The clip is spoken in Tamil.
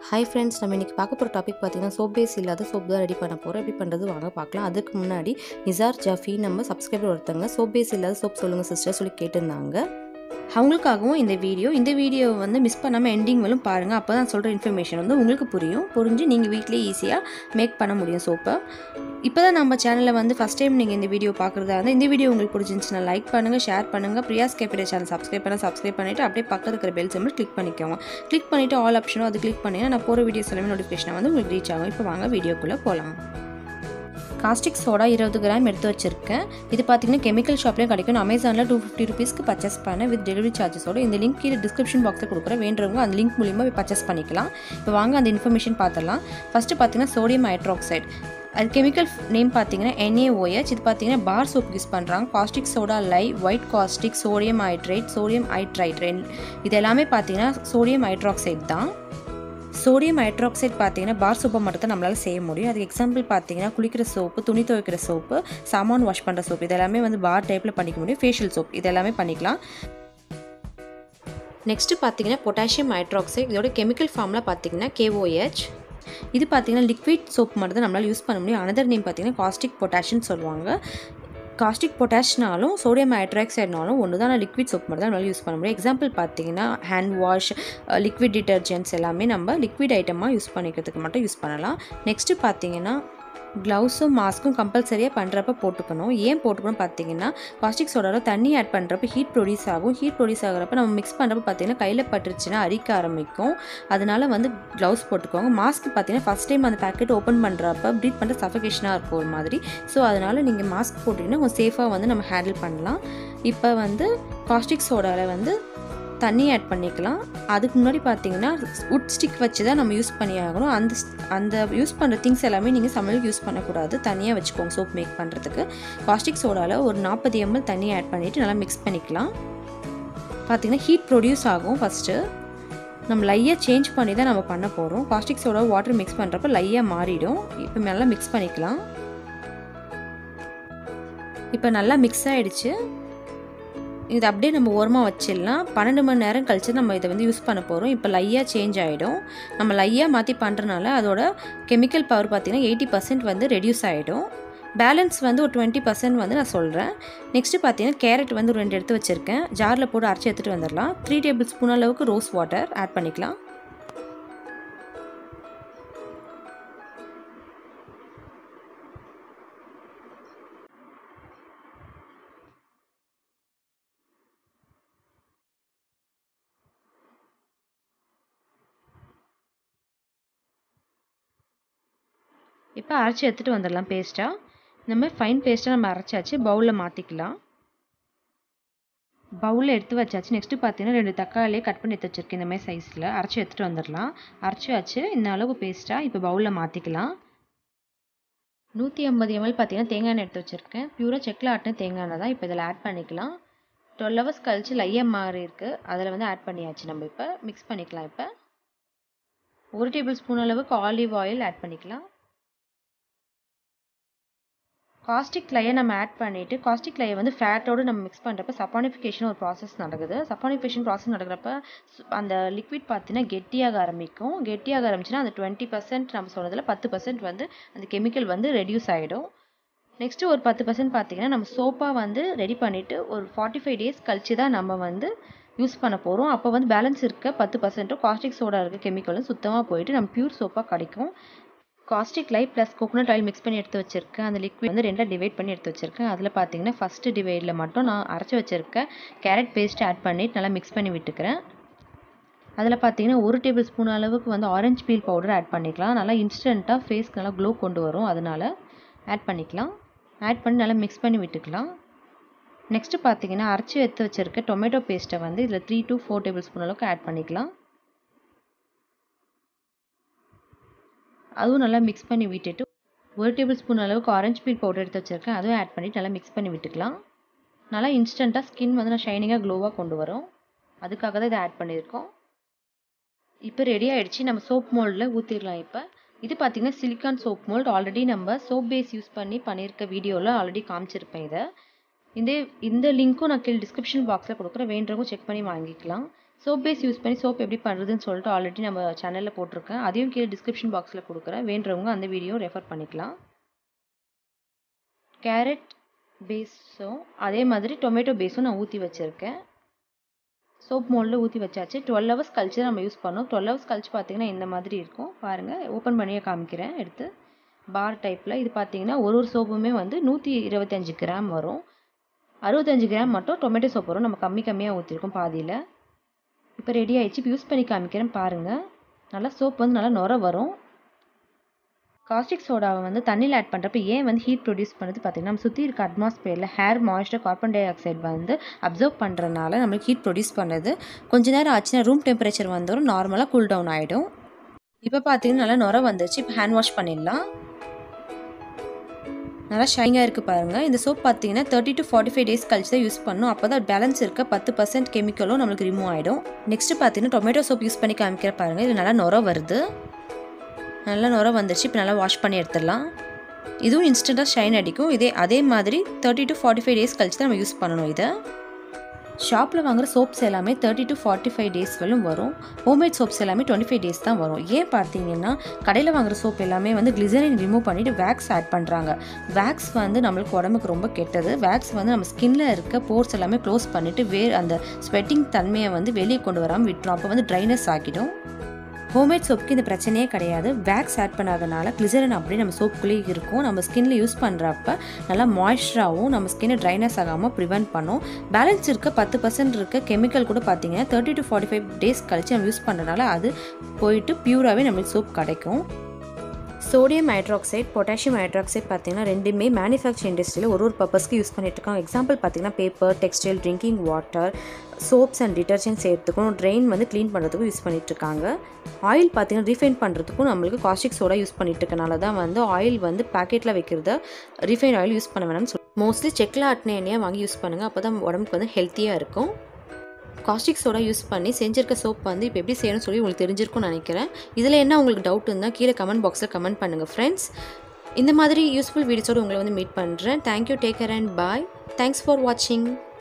ஹாய் ஃப்ரெண்ட்ஸ் நம்ம இன்றைக்கி பார்க்க போகிற டாபிக் பார்த்தீங்கன்னா சோப் பேஸ் இல்லாத சோப் தான் ரெடி பண்ண போகிறோம் எப்படி பண்ணுறது வாங்க பார்க்கலாம் அதுக்கு முன்னாடி நிசார் ஜஃபி நம்ம சப்ஸ்கிரைபர் ஒருத்தவங்க சோப் பேஸ் இல்லாத சோப் சொல்லுங்கள் சிஸ்டர் சொல்லி கேட்டிருந்தாங்க அவங்களுக்காகவும் இந்த வீடியோ இந்த வீடியோவை வந்து மிஸ் பண்ணாமல் எண்டிங் வரலும் பாருங்கள் அப்போ தான் சொல்கிற இன்ஃபர்மேஷன் வந்து உங்களுக்கு புரியும் புரிஞ்சு நீங்கள் வீட்டிலேயே ஈஸியாக மேக் பண்ண முடியும் சோப்பை இப்போ தான் நம்ம சேனலில் வந்து ஃபஸ்ட் டைம் நீங்கள் இந்த வீடியோ பார்க்குறதா இருந்தால் இந்த வீடியோ உங்களுக்கு பிடிச்சிருந்துச்சுன்னா லைக் பண்ணுங்கள் ஷேர் பண்ணுங்கள் பிரியாஸ் கேபிட்டல் சேனல் சப்ஸ்கிரைப் பண்ண சப்ஸ்கிரைப் பண்ணிவிட்டு அப்படியே பக்கத்தில் இருக்கிற பெல் சிம்பிள் கிளிக் பண்ணிக்கோங்க கிளிக் பண்ணிவிட்டு ஆல் ஆப்ஷனும் அது கிளிக் பண்ணிங்கன்னா நான் போகிற வீடியோஸ் எல்லாமே நோட்டிஃபிகேஷன் வந்து உங்களுக்கு ரீச் ஆகும் இப்போ வாங்க வீடியோக்குள்ளே போகலாம் காஸ்டிக் சோடா இருபது கிராம் எடுத்து வச்சிருக்கேன் இது பார்த்தீங்கன்னா கெமிக்கல் ஷாப்லேயும் கிடைக்கும் நான் அமேசானில் டூ ஃபிஃப்டி ருபீஸ்க்கு பர்ச்சேஸ் பண்ணேன் வித் டெலிவரி சார்ஜஸோட இந்த லிங்க் கீழே டிஸ்கிரிப்ஷன் பாக்ஸில் கொடுக்குறேன் வேண்டவங்க அந்த லிங்க் மூலியமாக போய் பர்ச்சேஸ் பண்ணிக்கலாம் இப்போ வாங்க அந்த இன்ஃபர்மேஷன் பார்த்துடலாம் ஃபஸ்ட்டு பார்த்தீங்கன்னா சோடியம் ஹைட்ராக்சைடு அது கெமிக்கல் நேம் பார்த்தீங்கன்னா NaOH இது பார்த்தீங்கன்னா பார் சோப் யூஸ் பண்ணுறாங்க caustic soda lye white caustic sodium hydrate sodium hydride இது எல்லாமே பார்த்தீங்கன்னா சோடியம் ஹைட்ராக்சைடு தான் சோடியம் ஹைட்ராக்சைடு பார்த்தீங்கன்னா பார் சோப்பை மட்டும் தான் நம்மளால் செய்ய முடியும் அதுக்கு எக்ஸாம்பிள் பார்த்தீங்கன்னா குளிக்கிற சோப்பு துணி துவைக்கிற சோப்பு சாமான் வாஷ் பண்ணுற சோப்பு இது எல்லாமே வந்து பார் டைப்பில் பண்ணிக்க முடியும் ஃபேஷியல் சோப் இது எல்லாமே பண்ணிக்கலாம் நெக்ஸ்ட்டு பார்த்தீங்கன்னா பொட்டாசியம் ஹைட்ராக்சைடு இதோட கெமிக்கல் ஃபார்மில் பார்த்தீங்கன்னா KOH இது பார்த்தீங்கன்னா லிக்விட் சோப் மட்டும் தான் நம்மளால் யூஸ் பண்ண முடியும் அனதர் நேம் பார்த்தீங்கன்னா காஸ்டிக் பொட்டாஷியம்னு சொல்லுவாங்க காஸ்டிக் பொட்டாஷ்னாலும் சோடியம் ஹைட்ராக்சைட்னாலும் ஒன்று தான் லிக்விட் சோப் மட்டும் தான் நம்மளால் யூஸ் பண்ண முடியும் எக்ஸாம்பிள் பார்த்தீங்கன்னா ஹேண்ட் வாஷ் லிக்விட் டிட்டர்ஜென்ட்ஸ் எல்லாமே நம்ம லிக்விட் ஐட்டமாக யூஸ் பண்ணிக்கிறதுக்கு மட்டும் யூஸ் பண்ணலாம் நெக்ஸ்ட்டு பார்த்தீங்கன்னா க்ளவுஸும் மாஸ்க்கும் கம்பல்சரியாக பண்ணுறப்ப போட்டுக்கணும் ஏன் போட்டுக்கணும் பார்த்தீங்கன்னா காஸ்டிக் சோடாவில் தண்ணி ஆட் பண்ணுறப்ப ஹீட் ப்ரொடியூஸ் ஆகும் ஹீட் ப்ரொடியூஸ் ஆகிறப்ப நம்ம மிக்ஸ் பண்ணுறப்ப பார்த்தீங்கன்னா கையில் பட்டுருச்சுன்னா அரிக்க ஆரம்பிக்கும் அதனால வந்து க்ளவுஸ் போட்டுக்கோங்க மாஸ்க் பார்த்தீங்கன்னா ஃபஸ்ட் டைம் அந்த பேக்கெட் ஓப்பன் பண்ணுறப்ப ப்ரீத் பண்ணுற சஃபகேஷனாக இருக்கும் ஒரு மாதிரி ஸோ அதனால் நீங்கள் மாஸ்க் போட்டிங்கன்னா கொஞ்சம் சேஃபாக வந்து நம்ம ஹேண்டில் பண்ணலாம் இப்போ வந்து காஸ்டிக் சோடாவில் வந்து தண்ணி ஆட் பண்ணிக்கலாம் அதுக்கு முன்னாடி பார்த்தீங்கன்னா உட் ஸ்டிக் வச்சு தான் நம்ம யூஸ் பண்ணி ஆகணும் அந்த அந்த யூஸ் பண்ணுற திங்ஸ் எல்லாமே நீங்கள் சமையலுக்கு யூஸ் பண்ணக்கூடாது தனியாக வச்சுக்கோங்க சோப் மேக் பண்ணுறதுக்கு காஸ்டிக் சோடாவில் ஒரு நாற்பது எம்எல் தண்ணி ஆட் பண்ணிவிட்டு நல்லா மிக்ஸ் பண்ணிக்கலாம் பார்த்தீங்கன்னா ஹீட் ப்ரொடியூஸ் ஆகும் ஃபஸ்ட்டு நம்ம லையாக சேஞ்ச் பண்ணி தான் நம்ம பண்ண போகிறோம் காஸ்டிக் சோடா வாட்டர் மிக்ஸ் பண்ணுறப்ப லையாக மாறிடும் இப்போ நல்லா மிக்ஸ் பண்ணிக்கலாம் இப்போ நல்லா மிக்ஸ் ஆகிடுச்சு இது அப்படியே நம்ம ஓரமாக வச்சிடலாம் பன்னெண்டு மணி நேரம் கழிச்சு நம்ம இதை வந்து யூஸ் பண்ண போகிறோம் இப்போ லையாக சேஞ்ச் ஆகிடும் நம்ம லையாக மாற்றி பண்ணுறனால அதோட கெமிக்கல் பவர் பார்த்திங்கன்னா எயிட்டி பர்சன்ட் வந்து ரெடியூஸ் ஆகிடும் பேலன்ஸ் வந்து ஒரு டுவெண்ட்டி பர்சன்ட் வந்து நான் சொல்கிறேன் நெக்ஸ்ட்டு பார்த்தீங்கன்னா கேரட் வந்து ஒரு ரெண்டு எடுத்து வச்சுருக்கேன் ஜாரில் போட்டு அரைச்சி எடுத்துகிட்டு வந்துடலாம் த்ரீ டேபிள் ஸ்பூன் அளவுக்கு ரோஸ் வாட்டர் ஆட் பண்ணிக்கலாம் இப்போ அரைச்சி எடுத்துகிட்டு வந்துடலாம் பேஸ்ட்டாக இந்த மாதிரி ஃபைன் பேஸ்ட்டாக நம்ம அரைச்சாச்சு பவுலில் மாற்றிக்கலாம் பவுலில் எடுத்து வச்சாச்சு நெக்ஸ்ட்டு பார்த்தீங்கன்னா ரெண்டு தக்காளியே கட் பண்ணி எடுத்து வச்சுருக்கேன் இந்த மாதிரி சைஸில் அரைச்சி எடுத்துகிட்டு வந்துடலாம் அரைச்சி வச்சு இந்த அளவு பேஸ்ட்டாக இப்போ பவுலில் மாற்றிக்கலாம் நூற்றி ஐம்பது எம்எல் பார்த்தீங்கன்னா தேங்காய் எண்ணெய் எடுத்து வச்சுருக்கேன் பியூராக செக்கில் ஆட்டின தேங்காய் எண்ணெய் தான் இப்போ இதில் ஆட் பண்ணிக்கலாம் டுவெல் ஹவர்ஸ் கழிச்சு லையாக மாறி இருக்குது அதில் வந்து ஆட் பண்ணியாச்சு நம்ம இப்போ மிக்ஸ் பண்ணிக்கலாம் இப்போ ஒரு டேபிள் ஸ்பூன் அளவுக்கு ஆலிவ் ஆயில் ஆட் பண்ணிக்கலாம் காஸ்டிக் லையை நம்ம ஆட் பண்ணிவிட்டு காஸ்டிக் லையை வந்து ஃபேட்டோடு நம்ம மிக்ஸ் பண்ணுறப்ப சப்பானிஃபிகேஷன் ஒரு ப்ராசஸ் நடக்குது சப்பானிஃபிகேஷன் ப்ராசஸ் நடக்கிறப்ப அந்த லிக்விட் பார்த்தீங்கன்னா கெட்டியாக ஆரம்பிக்கும் கெட்டியாக ஆரம்பிச்சுன்னா அந்த டுவெண்ட்டி பர்சன்ட் நம்ம சொன்னதில் பத்து பர்சன்ட் வந்து அந்த கெமிக்கல் வந்து ரெடியூஸ் ஆகிடும் நெக்ஸ்ட்டு ஒரு பத்து பர்சன்ட் பார்த்தீங்கன்னா நம்ம சோப்பாக வந்து ரெடி பண்ணிவிட்டு ஒரு ஃபார்ட்டி ஃபைவ் டேஸ் கழிச்சு தான் நம்ம வந்து யூஸ் பண்ண போகிறோம் அப்போ வந்து பேலன்ஸ் இருக்க பத்து பர்சன்ட்டும் காஸ்டிக் சோடா இருக்க கெமிக்கலும் சுத்தமாக போயிட்டு நம்ம பியூர் சோப்பாக கிடைக்கும் caustic lye plus coconut oil mix பண்ணி எடுத்து வச்சிருக்கேன் அந்த லிக்விட் வந்து ரெண்டாக டிவைட் பண்ணி எடுத்து வச்சிருக்கேன் அதில் பார்த்தீங்கன்னா ஃபஸ்ட்டு டிவைடில் மட்டும் நான் அரைச்சி வச்சிருக்க கேரட் பேஸ்ட் ஆட் பண்ணிட்டு நல்லா மிக்ஸ் பண்ணி விட்டுக்கிறேன் அதில் பார்த்தீங்கன்னா ஒரு டேபிள் ஸ்பூன் அளவுக்கு வந்து ஆரஞ்சு பீல் பவுடர் ஆட் பண்ணிக்கலாம் நல்லா இன்ஸ்டண்ட்டாக ஃபேஸ்க்கு நல்லா க்ளோ கொண்டு வரும் அதனால் ஆட் பண்ணிக்கலாம் ஆட் பண்ணி நல்லா மிக்ஸ் பண்ணி விட்டுக்கலாம் நெக்ஸ்ட்டு பார்த்தீங்கன்னா அரைச்சி எடுத்து வச்சிருக்க டொமேட்டோ பேஸ்ட்டை வந்து இதில் three to four tablespoon அளவுக்கு ஆட் பண்ணிக்கலாம் அதுவும் நல்லா மிக்ஸ் பண்ணி விட்டுட்டு ஒரு டேபிள் ஸ்பூன் அளவுக்கு ஆரஞ்சு பீல் பவுடர் எடுத்து வச்சுருக்கேன் அதுவும் ஆட் பண்ணிவிட்டு நல்லா மிக்ஸ் பண்ணி விட்டுக்கலாம் நல்லா இன்ஸ்டண்ட்டாக ஸ்கின் வந்து நான் ஷைனிங்காக க்ளோவாக கொண்டு வரும் அதுக்காக தான் இதை ஆட் பண்ணியிருக்கோம் இப்போ ரெடி ஆகிடுச்சு நம்ம சோப் மோல்டில் ஊற்றிடலாம் இப்போ இது பார்த்திங்கன்னா சிலிக்கான் சோப் மோல்ட் ஆல்ரெடி நம்ம சோப் பேஸ் யூஸ் பண்ணி பண்ணியிருக்க வீடியோவில் ஆல்ரெடி காமிச்சிருப்பேன் இதை இந்த இந்த லிங்க்கும் நான் கீழே டிஸ்கிரிப்ஷன் பாக்ஸில் கொடுக்குறேன் வேண்டவங்க செக் பண்ணி வாங்கிக்கலாம் சோப் பேஸ் யூஸ் பண்ணி சோப் எப்படி பண்ணுறதுன்னு சொல்லிட்டு ஆல்ரெடி நம்ம சேனலில் போட்டிருக்கேன் அதையும் கீழே டிஸ்கிரிப்ஷன் பாக்ஸில் கொடுக்குறேன் வேண்டவங்க அந்த வீடியோ ரெஃபர் பண்ணிக்கலாம் கேரட் பேஸும் அதே மாதிரி டொமேட்டோ பேஸும் நான் ஊற்றி வச்சுருக்கேன் சோப் மோல்டில் ஊற்றி வச்சாச்சு டுவெல் ஹவர்ஸ் கழிச்சு தான் நம்ம யூஸ் பண்ணோம் டுவெல் ஹவர்ஸ் கழிச்சு பார்த்தீங்கன்னா இந்த மாதிரி இருக்கும் பாருங்கள் ஓப்பன் பண்ணியே காமிக்கிறேன் எடுத்து பார் டைப்பில் இது பார்த்தீங்கன்னா ஒரு ஒரு சோப்புமே வந்து நூற்றி இருபத்தஞ்சி கிராம் வரும் அறுபத்தஞ்சு கிராம் மட்டும் டொமேட்டோ சோப் வரும் நம்ம கம்மி கம்மியாக ஊற்றிருக்கோம் பாதியில் இப்போ ரெடி ஆயிடுச்சு இப்போ யூஸ் பண்ணி காமிக்கிறேன் பாருங்கள் நல்லா சோப் வந்து நல்லா நுர வரும் காஸ்டிக் சோடாவை வந்து தண்ணியில் ஆட் பண்ணுறப்ப ஏன் வந்து ஹீட் ப்ரொடியூஸ் பண்ணுறது பார்த்தீங்கன்னா நம்ம சுற்றி இருக்க அட்மாஸ்பியரில் air moisture carbon dioxide வந்து அப்சர்வ் பண்ணுறதுனால நம்மளுக்கு ஹீட் ப்ரொடியூஸ் பண்ணுது கொஞ்ச நேரம் ஆச்சுன்னா ரூம் டெம்பரேச்சர் வந்தோம் நார்மலாக கூல் டவுன் ஆகிடும் இப்போ பார்த்தீங்கன்னா நல்லா நுர வந்துச்சு இப்போ ஹேண்ட் வாஷ் பண்ணிடலாம் நல்லா ஷைனிங்காக இருக்குது பாருங்கள் இந்த சோப் பார்த்தீங்கன்னா thirty to forty five days கழிச்சு தான் யூஸ் பண்ணணும் அப்போ தான் பேலன்ஸ் இருக்க பத்து பர்சன்ட் கெமிக்கலும் நம்மளுக்கு ரிமூவ் ஆகிடும் நெக்ஸ்ட்டு பார்த்தீங்கன்னா டொமேட்டோ சோப் யூஸ் பண்ணி காமிக்கிற பாருங்கள் இது நல்லா நுர வருது நல்லா நுர வந்துச்சு இப்போ நல்லா வாஷ் பண்ணி எடுத்துடலாம் இதுவும் இன்ஸ்டண்ட்டாக ஷைன் அடிக்கும் இதே அதே மாதிரி thirty to forty five days கழிச்சு தான் நம்ம யூஸ் பண்ணணும் இதை ஷாப்பில் வாங்குகிற சோப்ஸ் எல்லாமே thirty to forty five days வரும் வரும் ஹோம்மேட் சோப்ஸ் எல்லாமே டுவெண்ட்டி ஃபைவ் டேஸ் தான் வரும் ஏன் பார்த்தீங்கன்னா கடையில் வாங்குற சோப் எல்லாமே வந்து கிளிசரின் ரிமூவ் பண்ணிவிட்டு வேக்ஸ் ஆட் பண்ணுறாங்க வேக்ஸ் வந்து நம்மளுக்கு உடம்புக்கு ரொம்ப கெட்டது வேக்ஸ் வந்து நம்ம ஸ்கின்ல இருக்க போர்ஸ் எல்லாமே க்ளோஸ் பண்ணிவிட்டு வே அந்த ஸ்வெட்டிங் தன்மையை வந்து வெளியே கொண்டு வராமல் விட்டுரும் அப்போ வந்து ட்ரைனஸ் ஆகிடும் ஹோம்மேட் சோப்புக்கு இந்த பிரச்சனையே கிடையாது வேக்ஸ் ஆட் பண்ணாதனால கிளிசரின் அப்படியே நம்ம சோப்புக்குள்ளேயே இருக்கும் நம்ம ஸ்கின்ல யூஸ் பண்ணுறப்ப நல்லா மாய்ஸ்சராகவும் நம்ம ஸ்கின்னை ட்ரைனஸ் ஆகாமல் ப்ரிவெண்ட் பண்ணும் பேலன்ஸ் இருக்க பத்து பர்சன்ட் இருக்க கெமிக்கல் கூட பார்த்தீங்கன்னா thirty to forty five days கழிச்சு நம்ம யூஸ் பண்ணுறதுனால அது போயிட்டு பியூராகவே நம்மளுக்கு சோப் கிடைக்கும் சோடியம் ஹைட்ராக்சைட் பொட்டாசியம் ஹைட்ராக்சைட் பார்த்தீங்கன்னா ரெண்டுமே மேனுஃபேக்சர் இண்டஸ்ட்ரியில் ஒரு ஒரு பர்பஸ்க்கு யூஸ் பண்ணிட்டு இருக்காங்க எக்ஸாம்பிள் பார்த்தீங்கன்னா paper textile drinking water soaps and detergent செய்யறதுக்கும் ட்ரெயின் வந்து க்ளீன் பண்ணுறதுக்கும் யூஸ் பண்ணிட்டு இருக்காங்க ஆயில் பார்த்தீங்கன்னா ரீஃபைன் பண்ணுறதுக்கும் நம்மளுக்கு காஸ்டிக் சோடா யூஸ் பண்ணிட்டு இருக்கனால தான் வந்து ஆயில் வந்து பேக்கெட்டில் வைக்கிறத ரீஃபைன் ஆயில் யூஸ் பண்ண வேணாம்னு சொல்லி மோஸ்ட்லி செக்கில் ஆட்டின எண்ணெயாக வாங்கி யூஸ் பண்ணுங்கள் அப்போ தான் உடம்புக்கு வந்து ஹெல்த்தியாக இருக்கும் காஸ்டிக் சோடா யூஸ் பண்ணி செஞ்சிருக்க சோப் வந்து இப்போ எப்படி செய்யணும்னு சொல்லி உங்களுக்கு தெரிஞ்சிருக்கும்னு நினைக்கிறேன் இதில் என்ன உங்களுக்கு டவுட் இருந்தால் கீழே கமெண்ட் பாக்ஸில் கமெண்ட் பண்ணுங்கள் ஃப்ரெண்ட்ஸ் இந்த மாதிரி யூஸ்ஃபுல் வீடியோஸோடு உங்களை வந்து மீட் பண்ணுறேன் thank you take care and bye thanks for வாட்சிங்